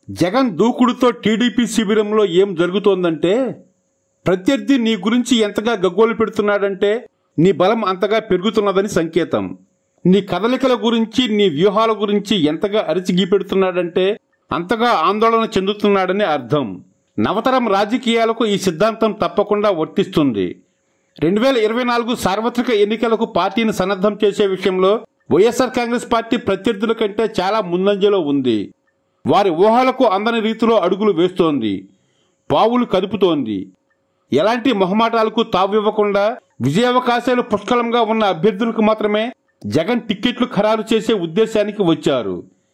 Jagan దూకుడుతో TDP శిబిరంలో ఏం జరుగుతోందంటే ప్రత్యర్థి నీ గురించి ఎంతగా గగ్గోలు పెడుతున్నాడంటే నీ బలం అంతగా పెరుగుతున్నదని సంకేతం నీ కదలికల గురించి నీ వ్యూహాల గురించి ఎంతగా అరిచి పెడుతున్నాడంటే అంతగా ఆందోళన చెందుతున్నాడని అర్థం నవతరం రాజకీయాలకు ఈ సిద్ధాంతం తప్పకుండా వర్తిస్తుంది రెండు వేల ఇరవై నాలుగు సార్వత్రిక ఎన్నికలకు పార్టీని సన్నద్ధం చేసే విషయంలో వైఎస్ఆర్ కాంగ్రెస్ పార్టీ ప్రత్యర్థుల కంటే చాలా ముందంజలో ఉంది వారి ఊహలకు అందని రీతిలో అడుగులు వేస్తోంది పావులు కదుపుతోంది ఎలాంటి మొహమాటాలకు తావివ్వకుండా విజయావకాశాలు పుష్కలంగా ఉన్న అభ్యర్థులకు మాత్రమే జగన్ టిక్కెట్లు ఖరారు చేసే ఉద్దేశానికి వచ్చారు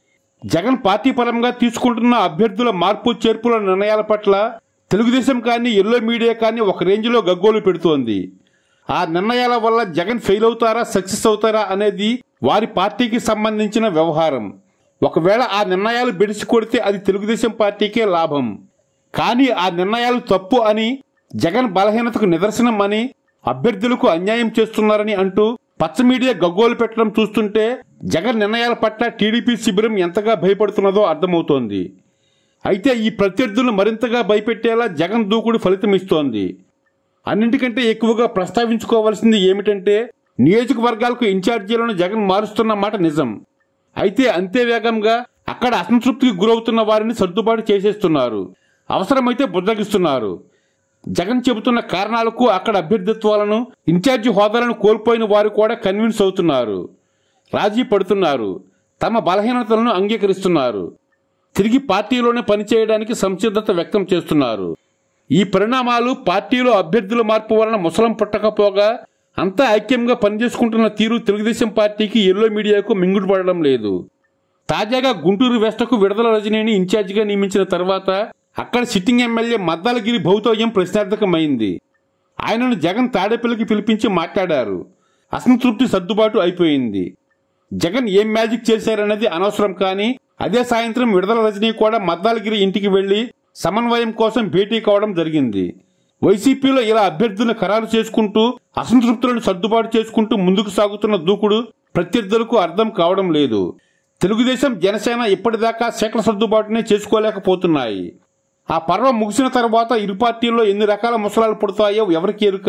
జగన్ పార్టీ పరంగా తీసుకుంటున్న అభ్యర్థుల మార్పు చేర్పుల నిర్ణయాల పట్ల తెలుగుదేశం కానీ ఎల్లో మీడియా కానీ ఒక రేంజ్లో గగ్గోలు పెడుతోంది ఆ నిర్ణయాల వల్ల జగన్ ఫెయిల్ అవుతారా సక్సెస్ అవుతారా అనేది వారి పార్టీకి సంబంధించిన వ్యవహారం ఒకవేళ ఆ నిర్ణయాలు బెడిసి కొడితే అది తెలుగుదేశం పార్టీకే లాభం కానీ ఆ నిర్ణయాలు తప్పు అని జగన్ బలహీనతకు నిదర్శనం అని అభ్యర్థులకు అన్యాయం చేస్తున్నారని అంటూ పచ్చ మీడియా గగ్గోలు పెట్టడం చూస్తుంటే జగన్ నిర్ణయాల పట్ల టీడీపీ శిబిరం ఎంతగా భయపడుతున్నదో అర్థమవుతోంది అయితే ఈ ప్రత్యర్థులను మరింతగా భయపెట్టేలా జగన్ దూకుడు ఫలితం ఇస్తోంది అన్నింటికంటే ఎక్కువగా ప్రస్తావించుకోవాల్సింది ఏమిటంటే నియోజకవర్గాలకు ఇన్ఛార్జీలను జగన్ మారుస్తున్న మాట నిజం అయితే అంతే వేగంగా అక్కడ అసంతృప్తికి గురవుతున్న వారిని సర్దుబాటు చేసేస్తున్నారు అవసరమైతే బుద్ధగిస్తున్నారు జగన్ చెబుతున్న కారణాలకు అక్కడ అభ్యర్థిత్వాలను ఇన్ఛార్జి హోదాలను కోల్పోయిన వారు కూడా కన్విన్స్ అవుతున్నారు రాజీ పడుతున్నారు తమ బలహీనతలను అంగీకరిస్తున్నారు తిరిగి పార్టీలోనే పనిచేయడానికి సంసిద్ధత వ్యక్తం చేస్తున్నారు ఈ పరిణామాలు పార్టీలో అభ్యర్థుల మార్పు వలన ముసలం పుట్టకపోగా అంతా ఐక్యంగా పనిచేసుకుంటున్న తీరు తెలుగుదేశం పార్టీకి ఎల్లో మీడియాకు మింగుడు పడడం లేదు తాజాగా గుంటూరు వెస్టకు విడుదల రజనీని ఇన్ఛార్జిగా నియమించిన తర్వాత అక్కడ సిట్టింగ్ ఎమ్మెల్యే మద్దాలగిరి భౌతవ్యం ప్రశ్నార్థకమైంది ఆయనను జగన్ తాడేపల్లికి పిలిపించి మాట్లాడారు అసంతృప్తి సర్దుబాటు అయిపోయింది జగన్ ఏం మ్యాజిక్ చేశారన్నది అనవసరం కానీ అదే సాయంత్రం విడుదల రజనీ కూడా మద్దాలగిరి ఇంటికి వెళ్లి సమన్వయం కోసం భేటీ కావడం జరిగింది వైసీపీలో ఇలా అభ్యర్థులను ఖరారు చేసుకుంటూ అసంతృప్తులను సర్దుబాటు చేసుకుంటూ ముందుకు సాగుతున్న దూకుడు ప్రత్యర్థులకు అర్థం కావడం లేదు తెలుగుదేశం జనసేన ఇప్పటిదాకా సీట్ల సర్దుబాటునే చేసుకోలేకపోతున్నాయి ఆ పర్వం ముగిసిన తర్వాత ఇరు పార్టీల్లో ఎన్ని రకాల ముసలాలు పుడతాయో ఎవరికి ఎరుక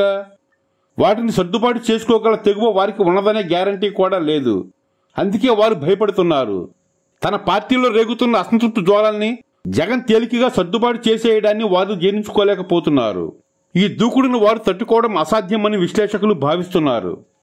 వాటిని సర్దుబాటు చేసుకోగల తెగువ వారికి ఉన్నదనే గ్యారంటీ కూడా లేదు అందుకే వారు భయపడుతున్నారు తన పార్టీలో రేగుతున్న అసంతృప్తి జ్వాలల్ని జగన్ తేలికగా సర్దుబాటు చేసేయడాన్ని వారు జీర్ణించుకోలేకపోతున్నారు ఈ దూకుడును వారు తట్టుకోవడం అసాధ్యమని విశ్లేషకులు భావిస్తున్నారు